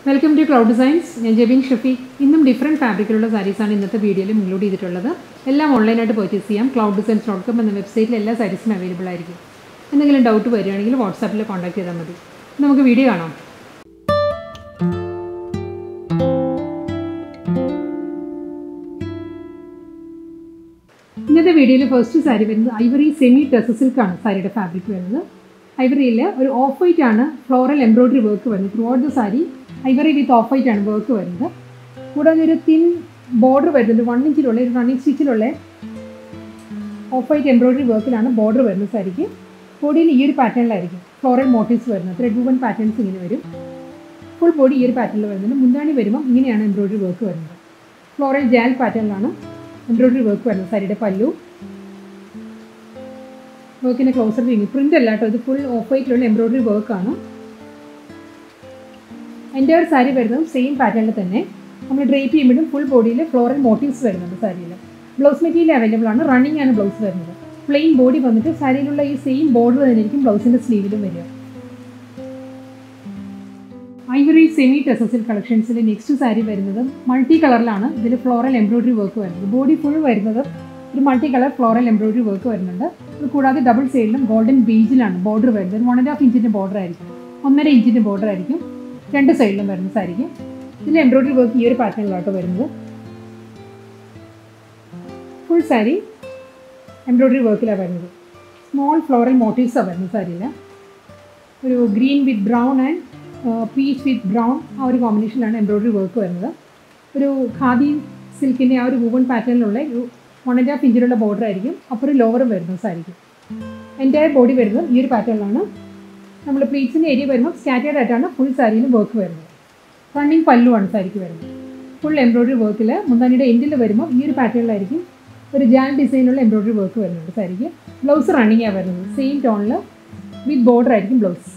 welcome to cloud designs ഞാൻ ജെബിൻ ഷഫീഖ് ഇന്നും different ഫാബ്രിക്കിലുള്ള സാരീസാണ് ഇന്നത്തെ വീഡിയോയിൽ ഇൻക്ലൂഡ് ചെയ്തിട്ടുള്ളത് എല്ലാം ഓൺലൈനായിട്ട് പർച്ചേസ് ചെയ്യാം ക്ലൗഡ് ഡിസൈൻസ് ഡോട്ട് കോം എന്ന വെബ്സൈറ്റിൽ എല്ലാ സാരീസും അവൈലബിൾ ആയിരിക്കും എന്തെങ്കിലും ഡൗട്ട് വരികയാണെങ്കിൽ വാട്സാപ്പിൽ കോൺടാക്ട് ചെയ്താൽ മതി നമുക്ക് വീഡിയോ കാണാം ഇന്നത്തെ വീഡിയോയിൽ ഫസ്റ്റ് സാരി വരുന്നത് ഐവറി സെമി ടെസ സിൽക്കാണ് സാരിയുടെ ഫാബ്രിക് വരുന്നത് ഐവറിയിൽ ഒരു ഓഫ് വൈറ്റ് ആണ് ഫ്ലോറൽ എംബ്രോയിഡറി വർക്ക് വരുന്നത് through out the sari ivory with off white ആണ് വർക്ക് വരുന്നത് കൂടാതെ ഒരു തിൻ ബോർഡർ വരുന്നുണ്ട് വൺ ഇഞ്ചിലുള്ള ഒരു റണ്ണിങ് സ്റ്റിച്ചിലുള്ള ഓഫ് വൈറ്റ് എംബ്രോയിഡറി വർക്കിലാണ് ബോർഡർ വരുന്നത് സാരിക്ക് ബോഡിയിൽ ഈ ഒരു പാറ്റേണിലായിരിക്കും ഫ്ലോറൽ മോട്ടീവ്സ് വരുന്നത് ത്രെഡ് വുവൻ പാറ്റേൺസ് ഇങ്ങനെ വരും ഫുൾ ബോഡി ഈ ഒരു പാറ്റേണിൽ വരുന്നുണ്ട് മുന്താണി വരുമ്പോൾ ഇങ്ങനെയാണ് എംബ്രോയിഡറി വർക്ക് വരുന്നത് ഫ്ലോറൽ ജാൽ പാറ്റേണിലാണ് എംബ്രോയിഡറി വർക്ക് വരുന്നത് സാരിയുടെ പല്ലു വർക്കിൻ്റെ ക്ലോസർ വ്യൂ പ്രിൻ്റ് അല്ല കേട്ടോ ഇത് ഫുൾ ഓഫ് വൈറ്റിലുള്ള എംബ്രോയിഡറി വർക്കാണ് എൻ്റെ ഒരു സാരി വരുന്നത് സെയിം പാറ്റേണിൽ തന്നെ നമ്മൾ ഡ്രേപ്പ് ചെയ്യുമ്പോഴും ഫുൾ ബോഡിയിൽ ഫ്ലോറൽ മോട്ടീവ്സ് വരുന്നുണ്ട് സാരിയിൽ ബ്ലൗസ് മെറ്റീരിയൽ അവൈലബിൾ ആണ് റണ്ണിങ് ആണ് ബ്ലൗസ് വരുന്നത് പ്ലെയിൻ ബോഡി വന്നിട്ട് സാരിയിലുള്ള ഈ സെയിം ബോർഡർ തന്നെയായിരിക്കും ബ്ലൗസിൻ്റെ സ്ലീവിലും വരിക ഐവറി സെമി ടെസസിൽ കളക്ഷൻസിൽ നെക്സ്റ്റ് സാരി വരുന്നത് മൾട്ടി കളറിലാണ് ഇതിൽ ഫ്ലോറൽ എംബ്രോയിഡറി വർക്ക് വരുന്നത് ബോഡി ഫുൾ വരുന്നത് ഒരു multi colour floral embroidery work വരുന്നുണ്ട് അത് കൂടാതെ ഡബിൾ സൈഡിലും ഗോൾഡൻ ബീജിലാണ് ബോർഡർ വരുന്നത് വൺ ആൻഡ് ഹാഫ് ഇഞ്ചിൻ്റെ ബോർഡർ ആയിരിക്കും ഒന്നര ഇഞ്ചിൻ്റെ ബോർഡർ ആയിരിക്കും രണ്ട് സൈഡിലും വരുന്ന സാരിക്ക് ഇതിൽ എംബ്രോയിഡറി വർക്ക് ഈ ഒരു പാറ്റേണിലാട്ടോ വരുന്നത് ഫുൾ സാരി എംബ്രോയിഡറി വർക്കിലാണ് വരുന്നത് സ്മോൾ ഫ്ലോറൽ മോട്ടീവ്സാണ് വരുന്നത് സാരിയിൽ ഒരു green with brown and peach with brown ആ ഒരു കോമ്പിനേഷനിലാണ് എംബ്രോയിഡറി വർക്ക് വരുന്നത് ഒരു ഖാദി സിൽക്കിൻ്റെ ആ ഒരു വൂവൺ പാറ്റേണിലുള്ള ഒരു വൺ ആൻഡ് ഹാഫ് ഇഞ്ചിലുള്ള ബോർഡർ ആയിരിക്കും അപ്പോൾ ഒരു ലോവറും വരുന്നത് സാരിക്കും എൻ്റെ ബോഡി വരുന്നത് ഈ ഒരു പാറ്റേണിലാണ് നമ്മൾ പ്ലീറ്റ്സിൻ്റെ ഏരിയ വരുമ്പോൾ സ്കാറ്റേഡ് ആയിട്ടാണ് ഫുൾ സാരിയിലും വർക്ക് വരുന്നത് റണ്ണിങ് പല്ലുവാണ് സാരിക്ക് വരുന്നത് ഫുൾ എംബ്രോയിഡറി വർക്കിൽ മുന്താനിയുടെ എൻഡിൽ വരുമ്പോൾ ഈ ഒരു പാറ്റേണിലായിരിക്കും ഒരു ജാൻ ഡിസൈനുള്ള എംബ്രോയിഡറി വർക്ക് വരുന്നുണ്ട് സാരിക്ക് ബ്ലൗസ് റണ്ണിങ്ങാണ് വരുന്നത് സെയിം ടോണിൽ വിത്ത് ബോർഡർ ആയിരിക്കും ബ്ലൗസ്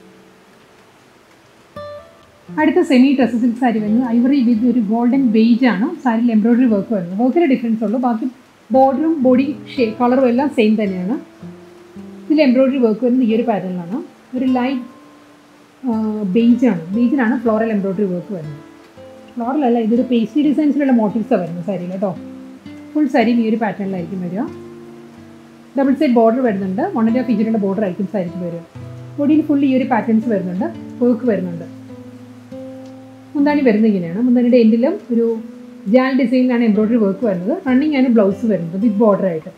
അടുത്ത സെമി ഡ്രസ്സ് സിൽക്ക് സാരി വരുന്നത് ഐവറി വിത്ത് ഒരു ഗോൾഡൻ ബേജ് ആണ് സാരിയിൽ എംബ്രോയിഡറി വർക്ക് വരുന്നത് വർക്കിൽ ഡിഫറൻസ് ഉള്ളൂ ബാക്കി ബോർഡറും ബോഡി ഷേ കളറും എല്ലാം സെയിം തന്നെയാണ് ഇതിൽ എംബ്രോയിഡറി വർക്ക് വരുന്നത് ഈ ഒരു പാറ്റേണിലാണ് ഒരു ലൈറ്റ് ബേജാണ് ബേജിനാണ് ഫ്ലോറൽ എംബ്രോയിഡറി വർക്ക് വരുന്നത് ഫ്ലോറലല്ല ഇതൊരു പേസ്റ്റി ഡിസൈൻസിലുള്ള മോട്ടീവ്സാണ് വരുന്നത് സാരിയിൽ കേട്ടോ ഫുൾ സാരിയിൽ ഈ ഒരു പാറ്റേണിലായിരിക്കും വരിക ഡബിൾ സൈഡ് ബോർഡർ വരുന്നുണ്ട് വൺ ആൻഡ് ഹാഫ് ഇഞ്ചിലുള്ള ബോർഡർ ആയിരിക്കും സാരിക്ക് വരിക ബോഡിയിൽ ഫുൾ ഈ ഒരു പാറ്റേൺസ് വരുന്നുണ്ട് വർക്ക് വരുന്നുണ്ട് മുന്താണി വരുന്നത് ഇങ്ങനെയാണ് മുന്താണിയുടെ എൻഡിലും ഒരു ജാൽ ഡിസൈനിലാണ് എംബ്രോയിഡറി വർക്ക് വരുന്നത് റണ്ണിങ് ആണ് ബ്ലൗസ് വരുന്നത് വിത്ത് ബോർഡർ ആയിട്ട്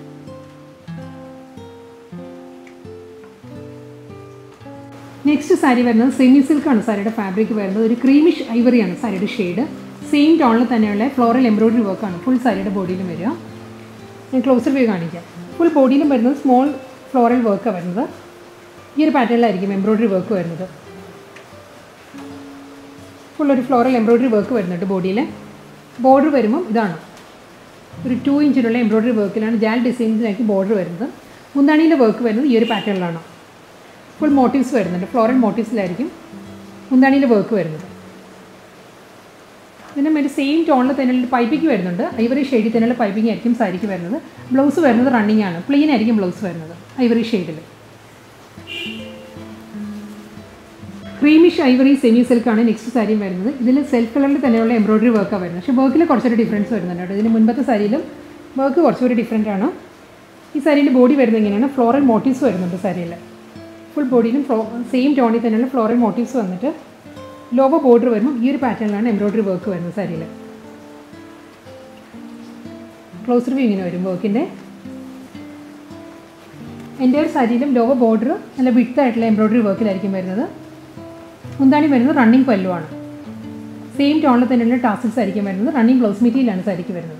നെക്സ്റ്റ് സാരി വരുന്നത് സെമി സിൽക്കാണ് സാരിയുടെ ഫാബ്രിക് വരുന്നത് ഒരു ക്രീമിഷ് ഐവറിയാണ് സാരിയുടെ ഷെയ്ഡ് സെയിം ടോണിൽ തന്നെയുള്ള ഫ്ലോറൽ എംബ്രോയിഡറി വർക്കാണ് ഫുൾ സാരിയുടെ ബോഡിയിലും വരിക ഞാൻ ക്ലോസർ വ്യൂ കാണിക്കാം ഫുൾ ബോഡിയിലും വരുന്നത് സ്മോൾ ഫ്ലോറൽ വർക്കാണ് വരുന്നത് ഈ ഒരു പാറ്റേണിലായിരിക്കും എംബ്രോയിഡറി വർക്ക് വരുന്നത് ഫുൾ ഒരു ഫ്ലോറൽ എംബ്രോയിഡറി വർക്ക് വരുന്നുണ്ട് ബോഡിയിൽ ബോർഡർ വരുമ്പം ഇതാണ് ഒരു ടു ഇഞ്ചിലുള്ള എംബ്രോയിഡറി വർക്കിലാണ് ജാൽ ഡിസൈൻസിനായിരിക്കും ബോർഡർ വരുന്നത് മുന്താണിയിലെ വർക്ക് വരുന്നത് ഈ ഒരു പാറ്റേണിലാണ് ഫുൾ മോട്ടീവ്സ് വരുന്നുണ്ട് ഫ്ലോറൽ മോട്ടീവ്സിലായിരിക്കും മുന്താണിയിലെ വർക്ക് വരുന്നത് പിന്നെ ഒരു സെയിം ടോണിൽ തന്നെ പൈപ്പിക്ക് വരുന്നുണ്ട് ഐവറി ഷെയ്ഡിൽ തന്നെയുള്ള പൈപ്പിംഗ് ആയിരിക്കും സാരിക്ക് വരുന്നത് ബ്ലൗസ് വരുന്നത് റണ്ണിങ് ആണ് പ്ലെയിൻ ആയിരിക്കും ബ്ലൗസ് വരുന്നത് ഐവറി ഷെയ്ഡിൽ ക്രീമിഷ് ഐവറി സെമി സിൽക്കാണ് നെക്സ്റ്റ് സാരിയും വരുന്നത് ഇതിൽ സെൽഫ് കളറിൽ തന്നെയുള്ള എംബ്രോയിഡറി വർക്കാണ് വരുന്നത് പക്ഷേ വർക്കിൽ കുറച്ചൊരു ഡിഫറൻസ് വരുന്നുണ്ട് കേട്ടോ ഇതിന് മുൻപത്തെ സാരിയിലും വർക്ക് കുറച്ചുകൂടി ഡിഫറെൻ്റ് ആണ് ഈ സാരിയിൽ ബോഡി വരുന്നത് ഇങ്ങനെയാണ് ഫ്ലോറൽ മോട്ടീവ്സ് വരുന്നുണ്ട് സാരിയിൽ ഫുൾ ബോഡിയിലും ഫ്ലോ സെയിം ടോണിൽ തന്നെയുള്ള ഫ്ലോറൽ മോട്ടീവ്സ് വന്നിട്ട് ലോവർ ബോർഡർ വരുമ്പോൾ ഈ ഒരു പാറ്റേണിലാണ് എംബ്രോയിഡറി വർക്ക് വരുന്നത് സാരിയിൽ ക്ലോസർ വ്യൂ ഇങ്ങനെ വരും വർക്കിൻ്റെ എൻ്റെ ഒരു സാരിയിലും ലോവർ ബോർഡർ നല്ല വിട്ടായിട്ടുള്ള എംബ്രോയിഡറി വർക്കിലായിരിക്കും വരുന്നത് മുന്താണി വരുന്നത് റണ്ണിങ് പല്ലുവാണ് സെയിം ടോണിൽ തന്നെയുള്ള ടാസൽസ് ആയിരിക്കും വരുന്നത് റണ്ണിങ് ബ്ലൗസ് മെറ്റീരിയലാണ് സാരിക്ക് വരുന്നത്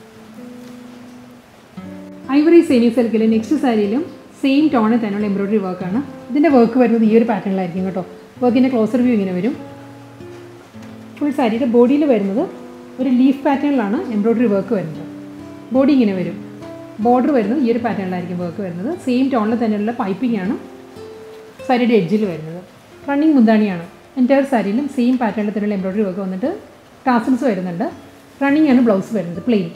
ഐവറി സെമി സിൽക്കിൽ നെക്സ്റ്റ് സാരിയിലും സെയിം ടോണിൽ തന്നെയുള്ള എംബ്രോയിഡറി വർക്കാണ് ഇതിൻ്റെ വർക്ക് വരുന്നത് ഈ ഒരു പാറ്റേണിലായിരിക്കും കേട്ടോ വർക്കിൻ്റെ ക്ലോസർ വ്യൂ ഇങ്ങനെ വരും ഫുൾ സാരിയുടെ ബോഡിയിൽ വരുന്നത് ഒരു ലീഫ് പാറ്റേണിലാണ് എംബ്രോയിഡറി വർക്ക് വരുന്നത് ബോഡി ഇങ്ങനെ വരും ബോർഡർ വരുന്നത് ഈ ഒരു പാറ്റേണിലായിരിക്കും വർക്ക് വരുന്നത് സെയിം ടോണിൽ തന്നെയുള്ള പൈപ്പിംഗ് ആണ് സാരിയുടെ എഡ്ജിൽ വരുന്നത് റണ്ണിങ് മുന്താണിയാണ് എൻറ്റയർ സാരിയിലും സെയിം പാറ്റേണിൽ തന്നെയുള്ള എംബ്രോയിഡറി വർക്ക് വന്നിട്ട് ടാസൽസ് വരുന്നുണ്ട് റണ്ണിങ് ആണ് ബ്ലൗസ് വരുന്നത് പ്ലെയിൻ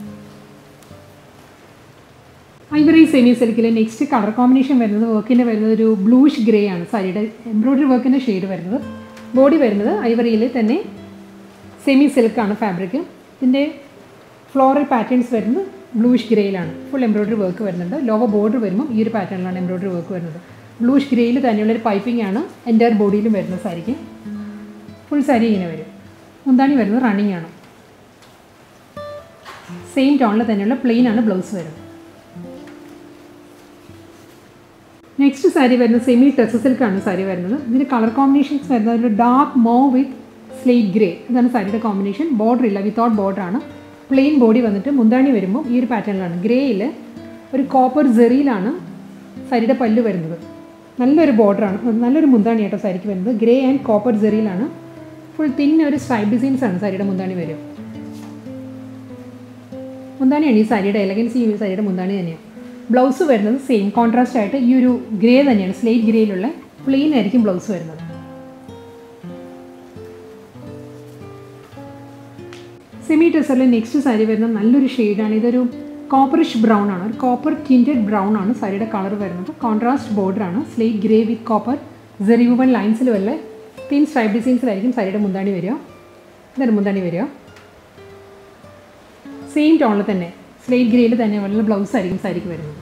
ഐവറി സെമി സിൽക്കിലെ നെക്സ്റ്റ് കളർ കോമ്പിനേഷൻ വരുന്നത് വർക്കിൻ്റെ വരുന്നത് ഒരു ബ്ലൂഷ് ഗ്രേ ആണ് സാരിയുടെ എംബ്രോയിഡറി വർക്കിൻ്റെ ഷെയ്ഡ് വരുന്നത് ബോഡി വരുന്നത് ഐവറിയിൽ തന്നെ സെമി സിൽക്കാണ് ഫാബ്രിക് ഇതിൻ്റെ ഫ്ലോറൽ പാറ്റേൺസ് വരുന്നത് ബ്ലൂഷ് ഗ്രേയിലാണ് ഫുൾ എംബ്രോയ്ഡറി വർക്ക് വരുന്നുണ്ട് ലോവർ ബോർഡർ വരുമ്പോൾ ഈ ഒരു പാറ്റേണിലാണ് എംബ്രോയ്ഡറി വർക്ക് വരുന്നത് ബ്ലൂഷ് ഗ്രേയിൽ തന്നെയുള്ളൊരു പൈപ്പിംഗ് ആണ് എൻ്റെ ബോഡിയിലും വരുന്ന സാരിക്ക് ഫുൾ സാരി ഇങ്ങനെ വരും മുന്താണി വരുന്നത് റണ്ണിങ് ആണ് സെയിം ടോണിൽ തന്നെയുള്ള പ്ലെയിൻ ആണ് ബ്ലൗസ് വരുന്നത് നെക്സ്റ്റ് സാരി വരുന്നത് സെമി ടെക്സ് സിൽക്കാണ് സാരി വരുന്നത് ഇതിൻ്റെ കളർ കോമ്പിനേഷൻസ് വരുന്നത് ഒരു ഡാർക്ക് മോ വിത്ത് സ്ലേറ്റ് ഗ്രേ ഇതാണ് സാരിയുടെ കോമ്പിനേഷൻ ബോർഡർ ഇല്ല വിത്തൗട്ട് ബോർഡർ ആണ് പ്ലെയിൻ ബോഡി വന്നിട്ട് മുന്താണി വരുമ്പോൾ ഈ ഒരു പാറ്റേണിലാണ് ഗ്രേയിൽ ഒരു കോപ്പർ ജെറിയിലാണ് സാരിയുടെ പല്ല് വരുന്നത് നല്ലൊരു ബോർഡറാണ് നല്ലൊരു മുന്താണി കേട്ടോ സാരിക്ക് വരുന്നത് ഗ്രേ ആൻഡ് കോപ്പർ ജെറിയിലാണ് ഫുൾ തിൻ ഒരു സ്ട്രൈപ്പ് ഡിസൈൻസ് ആണ് സാരിയുടെ മുന്താണി വരും മുന്താണിയാണ് ഈ സാരിയുടെ എലഗൻസ് ഈ സാരിയുടെ മുന്താണി തന്നെയാണ് ബ്ലൗസ് വരുന്നത് സെയിം കോൺട്രാസ്റ്റ് ആയിട്ട് ഈ ഒരു ഗ്രേ തന്നെയാണ് സ്ലേറ്റ് ഗ്രേയിലുള്ള പ്ലെയിൻ ആയിരിക്കും ബ്ലൗസ് വരുന്നത് സെമി ടെസറിലെ നെക്സ്റ്റ് സാരി വരുന്നത് നല്ലൊരു ഷെയ്ഡാണ് ഇതൊരു കോപ്പറിഷ് ബ്രൗൺ ആണ് ഒരു കോപ്പർ ടിൻറ്റഡ് ബ്രൗൺ ആണ് സാരിയുടെ കളർ വരുന്നത് കോൺട്രാസ്റ്റ് ബോർഡർ ആണ് സ്ലേറ്റ് ഗ്രേ വിത്ത് കോപ്പർ ജെറിവുബൻ ലൈൻസിൽ വല്ല തിൻ സ്ട്രൈപ്പ് ഡിസൈൻസിലായിരിക്കും സാരിയുടെ മുന്താണി വരിക ഇതാണ് മുന്താണി വരിക സെയിം ടോണിൽ തന്നെ സ്ലേറ്റ് ഗ്രേയിൽ തന്നെ വല്ല ബ്ലൗസ് ആയിരിക്കും സാരിക്ക് വരുന്നത്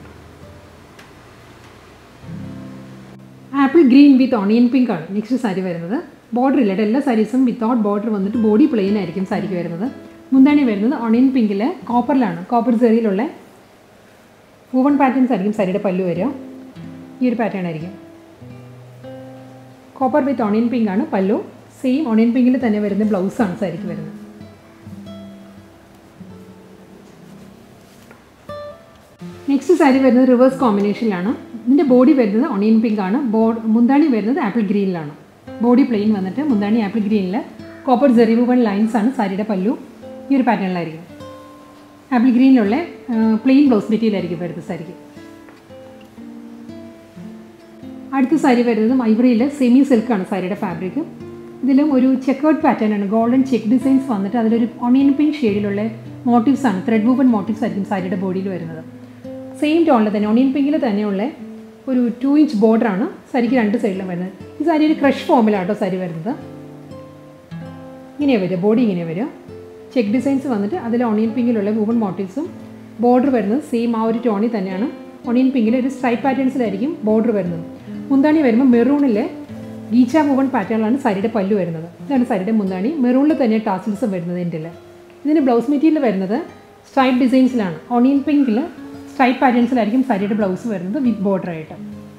apple green with onion pink ആണ് നെക്സ്റ്റ് സാരി വരുന്നത് ബോർഡർ ഇല്ല എല്ലാ സാരീസും വിത്തൗട്ട് ബോർഡർ വന്നിട്ട് ബോഡി പ്ലെയിൻ ആയിരിക്കും സാരിക്ക് വരുന്നത് മുന്താണി വരുന്നത് ഓണിയൻ പിങ്കിൽ കോപ്പറിലാണ് കോപ്പർ സെറിയിലുള്ള വൂവൺ പാറ്റേൺസ് ആയിരിക്കും സാരിയുടെ പല്ലു വരിക ഈ ഒരു പാറ്റേൺ ആയിരിക്കും കോപ്പർ വിത്ത് ഓണിയൻ പിങ്ക് ആണ് പല്ലു സെയിം ഓണിയൻ പിങ്കിൽ തന്നെ വരുന്ന ബ്ലൗസാണ് സാരിക്ക് വരുന്നത് നെക്സ്റ്റ് സാരി വരുന്നത് റിവേഴ്സ് കോമ്പിനേഷനിലാണ് ഇതിൻ്റെ ബോഡി വരുന്നത് ഒണിയൻ പിങ്ക് ആണ് ബോഡ് മുന്താണി വരുന്നത് ആപ്പിൾ ഗ്രീനിലാണ് ബോഡി പ്ലെയിൻ വന്നിട്ട് മുന്താണി ആപ്പിൾ ഗ്രീനിൽ കോപ്പർ ജെറിവുബൺ ലൈൻസ് ആണ് സാരിയുടെ പല്ലു ഈ ഒരു പാറ്റേണിലായിരിക്കും ആപ്പിൾ ഗ്രീനിലുള്ള പ്ലെയിൻ ബ്ലൗസ് മെറ്റീരിയലായിരിക്കും വരുന്നത് സാരിക്ക് അടുത്ത സാരി വരുന്നത് ഐവറിയിൽ സെമി സിൽക്കാണ് സാരിയുടെ ഫാബ്രിക് ഇതിലും ഒരു ചെക്കേർഡ് പാറ്റേൺ ആണ് ഗോൾഡൻ ചെക്ക് ഡിസൈൻസ് വന്നിട്ട് അതിലൊരു ഒണിയൻ പിങ്ക് ഷെയ്ഡിലുള്ള മോട്ടീവ്സ് ആണ് ത്രെഡ് വൂവൻ മോട്ടീവ്സ് ആയിരിക്കും സാരിയുടെ ബോഡിയിൽ വരുന്നത് സെയിം ടോണിൽ തന്നെ ഒണിയൻ പിങ്കിൽ തന്നെയുള്ള ഒരു ടു ഇഞ്ച് ബോർഡറാണ് സാരിക്ക് രണ്ട് സൈഡിലും വരുന്നത് ഈ സാരി ഒരു ക്രഷ് ഫോമിലാണ് കേട്ടോ സാരി വരുന്നത് ഇങ്ങനെ വരിക ബോഡി ഇങ്ങനെ വരിക ചെക്ക് ഡിസൈൻസ് വന്നിട്ട് അതിൽ ഒണിയൻ പിങ്കിലുള്ള വൂവൺ മോട്ടീവ്സും ബോർഡർ വരുന്നത് സെയിം ആ ഒരു ടോണിൽ തന്നെയാണ് ഒണിയൻ പിങ്കിൽ ഒരു സ്ട്രൈപ്പ് പാറ്റേൺസിലായിരിക്കും ബോർഡർ വരുന്നത് മുന്താണി വരുമ്പോൾ മെറൂണിലെ ഗീച്ച വൂവൺ പാറ്റേണിലാണ് സാരിയുടെ പല്ലു വരുന്നത് ഇതാണ് സാരിയുടെ മുന്താണി മെറൂണിൽ തന്നെ ടാസിൽസും വരുന്നത് എൻ്റെ ഇതിന് ബ്ലൗസ് മെറ്റീരിയൽ വരുന്നത് സ്ട്രൈപ്പ് ഡിസൈൻസിലാണ് ഓണിയൻ പിങ്കിൽ സ്ട്രൈപ്പ് പാറ്റേൺസിലായിരിക്കും സാരിയുടെ ബ്ലൗസ് വരുന്നത് വിത്ത് ബോർഡർ ആയിട്ട്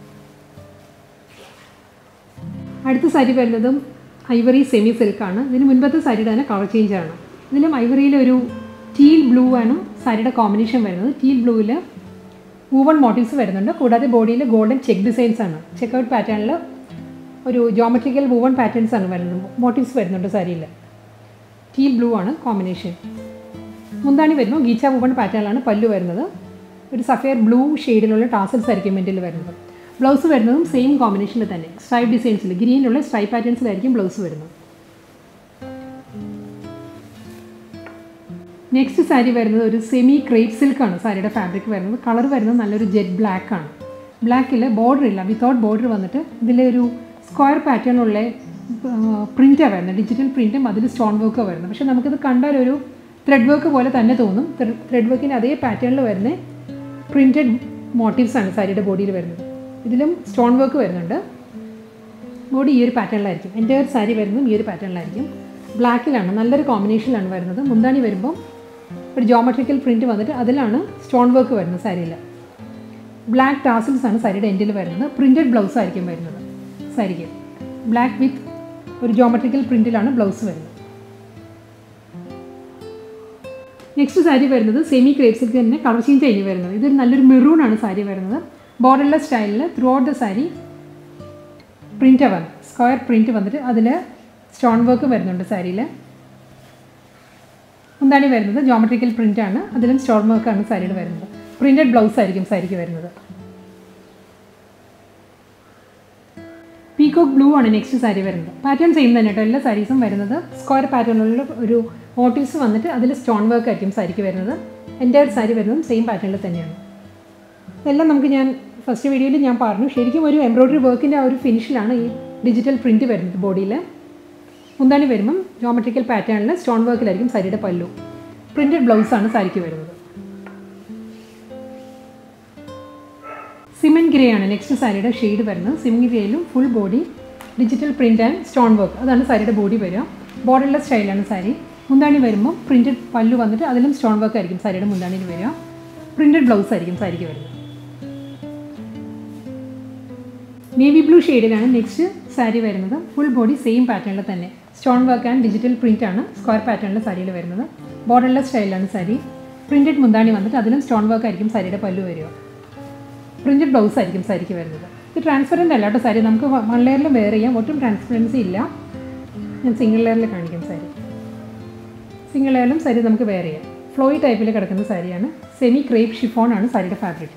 അടുത്ത സാരി വരുന്നതും ഐവറി സെമി സിൽക്കാണ് ഇതിന് മുൻപത്തെ സാരിയുടെ തന്നെ കളർ ചേഞ്ച് ആണ് ഇതിലും ഐവറിയിൽ ഒരു ടീൽ ബ്ലൂ ആണ് സാരിയുടെ കോമ്പിനേഷൻ വരുന്നത് ടീൽ ബ്ലൂവിൽ വൂവൺ മോട്ടീവ്സ് വരുന്നുണ്ട് കൂടാതെ ബോഡിയിൽ ഗോൾഡൻ ചെക്ക് ഡിസൈൻസ് ആണ് ചെക്കൗട്ട് പാറ്റേണിൽ ഒരു ജോമെട്രിക്കൽ വൂവൺ പാറ്റേൺസ് ആണ് വരുന്നത് മോട്ടീവ്സ് വരുന്നുണ്ട് സാരിയിൽ ടീൽ ബ്ലൂ ആണ് കോമ്പിനേഷൻ മുന്താണി വരുമ്പോൾ ഗീച്ച വൂവൺ പാറ്റേണിലാണ് പല്ലു വരുന്നത് ഒരു സഫയർ ബ്ലൂ ഷെയ്ഡിലുള്ള ടാസൽസ് ആയിരിക്കും മെൻറ്റിൽ വരുന്നത് ബ്ലൗസ് വരുന്നതും സെയിം കോമ്പിനേഷനിൽ തന്നെ സ്ട്രൈപ്പ് ഡിസൈൻസിൽ ഗ്രീനിലുള്ള സ്ട്രൈപ്പ് പാറ്റേൺസിലായിരിക്കും ബ്ലൗസ് വരുന്നത് നെക്സ്റ്റ് സാരി വരുന്നത് ഒരു സെമി ക്രേപ്പ് സിൽക്കാണ് സാരിയുടെ ഫാബ്രിക് വരുന്നത് കളർ വരുന്നത് നല്ലൊരു ജെറ്റ് ബ്ലാക്ക് ആണ് ബ്ലാക്കിൽ ബോർഡർ ഇല്ല വിത്തൗട്ട് ബോർഡർ വന്നിട്ട് ഇതിലൊരു സ്ക്വയർ പാറ്റേണുള്ള പ്രിൻറ്റാണ് വരുന്നത് ഡിജിറ്റൽ പ്രിൻറ്റും അതിൽ സ്റ്റോൺ വർക്ക് വരുന്നത് പക്ഷേ നമുക്കിത് കണ്ടാൽ ഒരു ത്രെഡ് വർക്ക് പോലെ തന്നെ തോന്നും ത്രെഡ് വർക്കിൻ്റെ അതേ പാറ്റേണിൽ വരുന്ന പ്രിൻറ്റഡ് മോട്ടീവ്സ് ആണ് സാരിയുടെ ബോഡിയിൽ വരുന്നത് ഇതിലും സ്റ്റോൺ വർക്ക് വരുന്നുണ്ട് ബോഡി ഈ ഒരു പാറ്റേണിലായിരിക്കും എൻ്റെ ഒരു സാരി വരുന്നതും ഈ ഒരു പാറ്റേണിലായിരിക്കും ബ്ലാക്കിലാണ് നല്ലൊരു കോമ്പിനേഷനിലാണ് വരുന്നത് മുന്താണി വരുമ്പം ഒരു ജോമെട്രിക്കൽ പ്രിൻറ്റ് വന്നിട്ട് അതിലാണ് സ്റ്റോൺ വർക്ക് വരുന്നത് സാരിയിൽ ബ്ലാക്ക് ടാസിൽസ് ആണ് സാരിയുടെ എൻഡിൽ വരുന്നത് പ്രിൻറ്റഡ് ബ്ലൗസ് ആയിരിക്കും വരുന്നത് സാരിക്ക് ബ്ലാക്ക് വിത്ത് ഒരു ജോമെട്രിക്കൽ പ്രിൻറ്റിലാണ് ബ്ലൗസ് വരുന്നത് നെക്സ്റ്റ് സാരി വരുന്നത് സെമി ക്രേപ്പ് സിൽക്ക് തന്നെ കളർ ചേഞ്ച് കഴിഞ്ഞ് വരുന്നത് ഇതൊരു നല്ലൊരു മെറൂൺ ആണ് സാരി വരുന്നത് ബോർഡർലെസ് സ്റ്റൈലിൽ through out the sari print വന്ന് സ്ക്വയർ പ്രിൻറ്റ് വന്നിട്ട് അതിൽ സ്റ്റോൺ വർക്ക് വരുന്നുണ്ട് സാരിയിൽ മുന്താണി വരുന്നത് ജോമെട്രിക്കൽ പ്രിൻ്റ് ആണ് അതിലും സ്റ്റോൺ വർക്കാണ് സാരിയിൽ വരുന്നത് പ്രിൻറ്റഡ് ബ്ലൗസ് ആയിരിക്കും സാരിക്ക് വരുന്നത് പീകോക്ക് ബ്ലൂ ആണ് നെക്സ്റ്റ് സാരി വരുന്നത് പാറ്റേൺ സെയിം തന്നെ കേട്ടോ എല്ലാ സാരീസും വരുന്നത് സ്ക്വയർ പാറ്റേണിലുള്ള ഒരു മോട്ടീവ്സ് വന്നിട്ട് അതിൽ സ്റ്റോൺ വർക്ക് ആയിരിക്കും സാരിക്ക് വരുന്നത് എൻ്റെ ഒരു സാരി വരുന്നതും സെയിം പാറ്റേണിൽ തന്നെയാണ് ഇതെല്ലാം നമുക്ക് ഞാൻ ഫസ്റ്റ് വീഡിയോയിൽ ഞാൻ പറഞ്ഞു ശരിക്കും ഒരു എംബ്രോയ്ഡറി വർക്കിൻ്റെ ആ ഒരു ഫിനിഷിലാണ് ഈ ഡിജിറ്റൽ പ്രിൻറ്റ് വരുന്നത് ബോഡിയിൽ മുന്താണി വരുമ്പം ജോമെട്രിക്കൽ പാറ്റേണിൽ സ്റ്റോൺ വർക്കിലായിരിക്കും സാരിയുടെ പല്ലു പ്രിൻറ്റഡ് ബ്ലൗസാണ് സാരിക്ക് വരുന്നത് സിമൻ ഗ്രേ ആണ് നെക്സ്റ്റ് സാരിയുടെ ഷെയ്ഡ് വരുന്നത് സിമൻ ഗ്രേയിലും full body digital print and stone work അതാണ് സാരിയുടെ ബോഡി വരിക ബോർഡർലെസ് സ്റ്റൈലാണ് സാരി മുന്താണി വരുമ്പോൾ പ്രിൻറ്റഡ് പല്ലു വന്നിട്ട് അതിലും സ്റ്റോൺ വർക്ക് ആയിരിക്കും സാരിയുടെ മുന്താണിയിൽ വരിക പ്രിൻറ്റഡ് ബ്ലൗസ് ആയിരിക്കും സാരിക്ക് വരുന്നത് നേവി ബ്ലൂ ഷെയ്ഡിലാണ് നെക്സ്റ്റ് സാരി വരുന്നത് ഫുൾ ബോഡി സെയിം പാറ്റേണിൽ തന്നെ stone work and digital print ആണ് സ്ക്വയർ പാറ്റേണിൽ സാരിയിൽ വരുന്നത് ബോർഡർലെസ് സ്റ്റൈലാണ് സാരി പ്രിൻറ്റഡ് മുന്താണി വന്നിട്ട് അതിലും സ്റ്റോൺ വർക്ക് ആയിരിക്കും സാരിയുടെ പല്ലു വരിക പ്രിൻറ്റഡ് ബ്ലൗസ് ആയിരിക്കും സാരിക്ക് വരുന്നത് ഇത് ട്രാൻസ്പെറൻ്റ് അല്ല കേട്ടോ സാരി നമുക്ക് വൺ ലെയറിലും വെയർ ചെയ്യാം ഒട്ടും ട്രാൻസ്പെറൻസി ഇല്ല ഞാൻ സിംഗിൾ ലെയറിൽ കാണിക്കാം സാരി സിംഗിൾ ലെയറിലും സാരി നമുക്ക് വെയർ ചെയ്യാം ഫ്ലോയി ടൈപ്പിൽ കിടക്കുന്ന സാരിയാണ് സെമി ക്രേപ്പ് ഷിഫോൺ ആണ് സാരിയുടെ ഫാബ്രിക്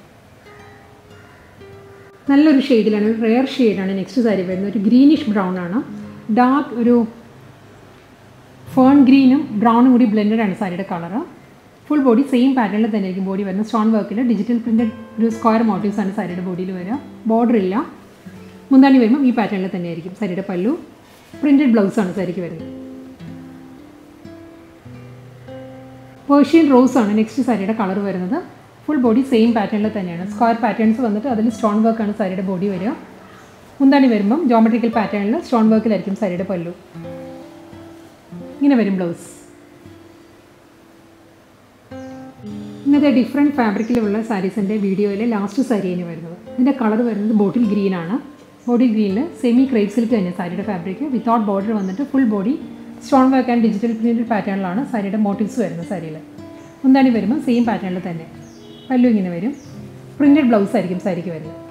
നല്ലൊരു ഷെയ്ഡിലാണ് ഒരു റെയർ ഷെയ്ഡാണ് നെക്സ്റ്റ് സാരി വരുന്നത് ഒരു ഗ്രീനിഷ് ബ്രൗൺ ആണ് ഡാർക്ക് ഒരു ഫേൺ ഗ്രീനും ബ്രൗണും കൂടി ബ്ലെൻഡഡ് ആണ് സാരിയുടെ കളറ് ഫുൾ ബോഡി സെയിം പാറ്റേണിൽ തന്നെ ആയിരിക്കും ബോഡി വരുന്നത് സ്റ്റോൺ വർക്കിൽ ഡിജിറ്റൽ പ്രിൻറ്റഡ് ഒരു സ്ക്വയർ മോട്ടീവ്സ് ആണ് സാരിയുടെ ബോഡിയിൽ വരിക ബോർഡർ ഇല്ല മുന്താണി വരുമ്പോൾ ഈ പാറ്റേണിൽ തന്നെ ആയിരിക്കും സാരിയുടെ പല്ലു പ്രിൻറ്റഡ് ബ്ലൗസാണ് സാരിക്ക് വരുന്നത് പേർഷ്യൻ റോസ് ആണ് നെക്സ്റ്റ് സാരിയുടെ കളർ വരുന്നത് ഫുൾ ബോഡി സെയിം പാറ്റേണിൽ തന്നെയാണ് സ്ക്വയർ പാറ്റേൺസ് വന്നിട്ട് അതിൽ സ്റ്റോൺ വർക്കാണ് സാരിയുടെ ബോഡി വരിക മുന്താണി വരുമ്പം ജോമെട്രിക്കൽ പാറ്റേണിൽ സ്റ്റോൺ വർക്കിലായിരിക്കും സാരിയുടെ പല്ലു ഇങ്ങനെ വരും ബ്ലൗസ് ഇങ്ങനത്തെ ഡിഫറെൻറ്റ് ഫാബ്രിക്കിലുള്ള സാരീസിൻ്റെ വീഡിയോയിലെ ലാസ്റ്റ് സാരിയാണ് വരുന്നത് ഇതിൻ്റെ കളർ വരുന്നത് ബോട്ടിൽ ഗ്രീൻ ആണ് ബോട്ടിൽ ഗ്രീനിൽ സെമി ക്രേപ്പ് സിൽക്ക് തന്നെ സാരിയുടെ ഫാബ്രിക് വിത്തൗട്ട് ബോർഡർ വന്നിട്ട് full body stone work and digital printed പാറ്റേണിലാണ് സാരിയുടെ മോട്ടീവ്സ് വരുന്നത് സാരിയിൽ മുന്താണി വരുമ്പോൾ സെയിം പാറ്റേണിൽ തന്നെ പല്ലു ഇങ്ങനെ വരും പ്രിൻറ്റഡ് ബ്ലൗസ് ആയിരിക്കും സാരിക്ക് വരുന്നത്